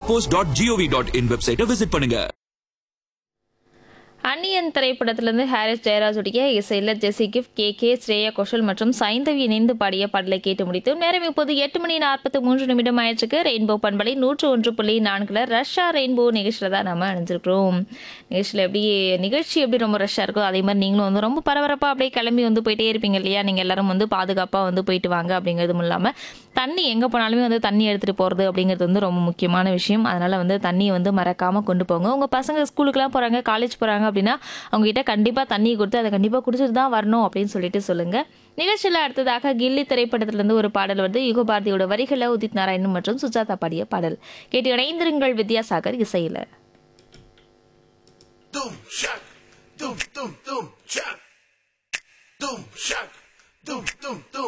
post dot GOV dot in வெப்சைட்டை visit பண்ணுங்க அன்னியன் திரைப்படத்திலிருந்து ஹாரிஸ் ஜெயராஜுடைய இசையில் ஜெசி கிஃப்ட் கே கே ஸ்ரேயா கோஷல் மற்றும் சைந்தவி இணைந்து பாடிய பாடலை கேட்டு முடித்து நேரம் இப்போது எட்டு மணி நாற்பத்தி மூன்று நிமிடம் ஆயிடுச்சுக்கு ரெயின்போ பண்பலை நூற்று ஒன்று புள்ளி நான்குல ரஷ்யா ரெயின்போ நிகழ்ச்சியில் தான் நம்ம அணிஞ்சிருக்கிறோம் நிகழ்ச்சியில் எப்படி நிகழ்ச்சி எப்படி ரொம்ப ரஷ்ஷாக இருக்கோ அதே மாதிரி நீங்களும் வந்து ரொம்ப பரபரப்பாக அப்படியே கிளம்பி வந்து போயிட்டே இருப்பீங்க இல்லையா நீங்கள் எல்லாரும் வந்து பாதுகாப்பாக வந்து போயிட்டு வாங்க அப்படிங்கிறதும் இல்லாமல் தண்ணி எங்கே போனாலுமே வந்து தண்ணி எடுத்துகிட்டு போகிறது அப்படிங்கிறது வந்து ரொம்ப முக்கியமான விஷயம் அதனால் வந்து தண்ணியை வந்து மறக்காமல் கொண்டு போங்க உங்கள் பசங்க ஸ்கூலுக்குலாம் போகிறாங்க காலேஜ் போகிறாங்க அப்படின்னா அவங்ககிட்ட கண்டிப்பாக தண்ணி கொடுத்து அதை கண்டிப்பாக குடிச்சிட்டு தான் வரணும் அப்படின்னு சொல்லிட்டு சொல்லுங்கள் நிகழ்ச்சியில் அடுத்ததாக கில்லி திரைப்படத்திலிருந்து ஒரு பாடல் வந்து யுக பாரதியோட வரிகளை உதித் நாராயணன் மற்றும் சுஜாதா பாடிய பாடல் கேட்டு இணைந்திருங்கள் வித்யாசாகர் இசையில் Doom shock, doom doom doom shock, doom shock, doom doom doom